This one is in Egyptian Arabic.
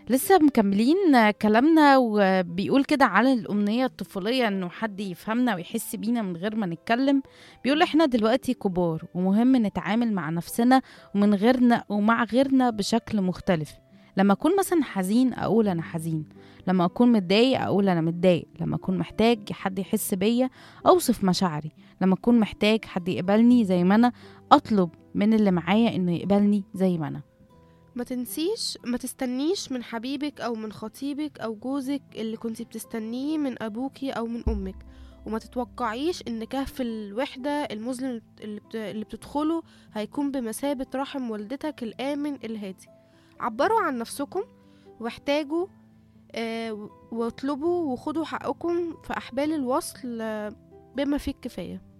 لسه مكملين كلامنا وبيقول كده على الأمنية الطفولية إنه حد يفهمنا ويحس بينا من غير ما نتكلم بيقول إحنا دلوقتي كبار ومهم نتعامل مع نفسنا ومن غيرنا ومع غيرنا بشكل مختلف لما أكون مثلا حزين أقول أنا حزين لما أكون متضايق أقول أنا متضايق لما أكون محتاج حد يحس بيا أوصف مشاعري لما أكون محتاج حد يقبلني زي ما أنا أطلب من اللي معايا إنه يقبلني زي ما أنا ما تنسيش ما تستنيش من حبيبك او من خطيبك او جوزك اللي كنتي بتستنيه من ابوكي او من امك وما تتوقعيش ان كهف الوحدة المظلم اللي بت- اللي بتدخله هيكون بمثابة رحم والدتك الآمن الهادي عبروا عن نفسكم واحتاجوا آه، واطلبوا وخدوا حقكم في أحبال الوصل آه، بما فيه الكفاية